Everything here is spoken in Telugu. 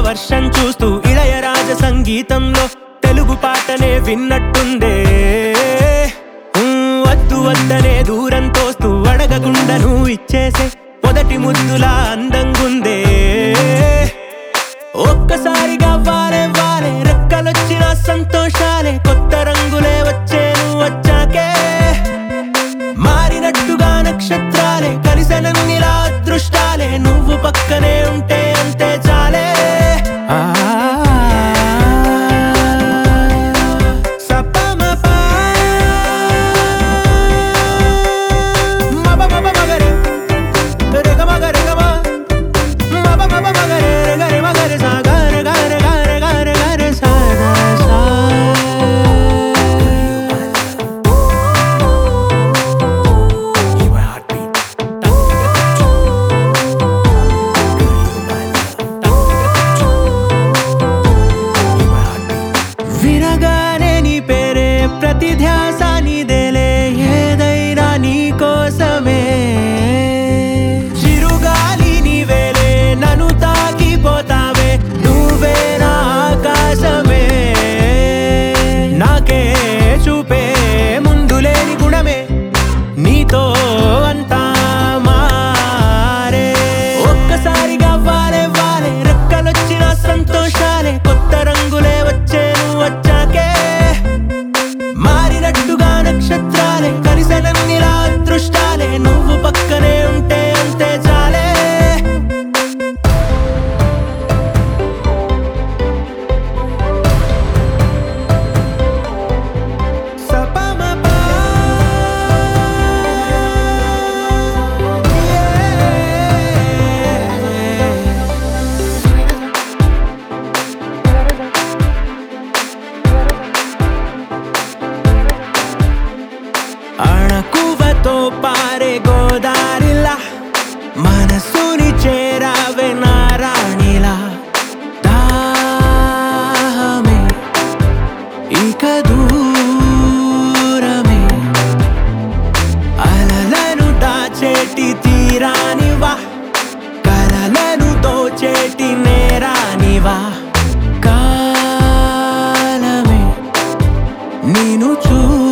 వర్షం చూస్తూ ఇళయరాజ సంగీతంలో తెలుగు పాటనే విన్నట్టుందే ఊ, వద్దు వద్దనే దూరం తోస్తూ అడగకుండా నువ్వు ఇచ్చేసే మొదటి ముద్దులా అందంగుందే ఒక్కసారిగా వారే వారే రెక్కలొచ్చిన సంతోషాలే కొత్త రంగులే వచ్చే నువ్వు వచ్చాకే మారినట్టుగా నక్షత్రాలే కలిసనన్నిలా అదృష్టాలే నువ్వు పక్కనే ఉంటే అంతే చాలే ఆ సపమపా. మబమబమగరి. రిగమగ రిగమ. మబమబమగరి. రిగరి మగరి సా. గరి గరి గరి గరి గరి సా గా సా. వినగానే నీ పేరే ప్రతి ధ్యాస నీదేలే ఏదైనా నీ కోసమే చిరుగాలి నీవేలే నన్ను తాకిపోతావే నువ్వే నా ఆకాశమే నాకే చూపే ముందు లేని గుణమే నీతో అంతా మారే ఒక్కసారిగా వారే వారే రెక్కలొచ్చిన సంతోషాలే కొత్త రంగులే వచ్చే నువ్వు వచ్చాకే మారినట్టుగా నక్షత్రాలే కలిసనన్నిలా అదృష్టాలే నువ్వు పక్కనే ఉంటే అంతే చాలే సపమపా. Yeah. అణకువతో పారే గోదారిలా మనసుని చేరావే నారాణిలా దాహమే ఇక దూరమే అలలను దాచేటి తీరానివా కలలను దోచేటి నేరానివా కాలమే నేను చూ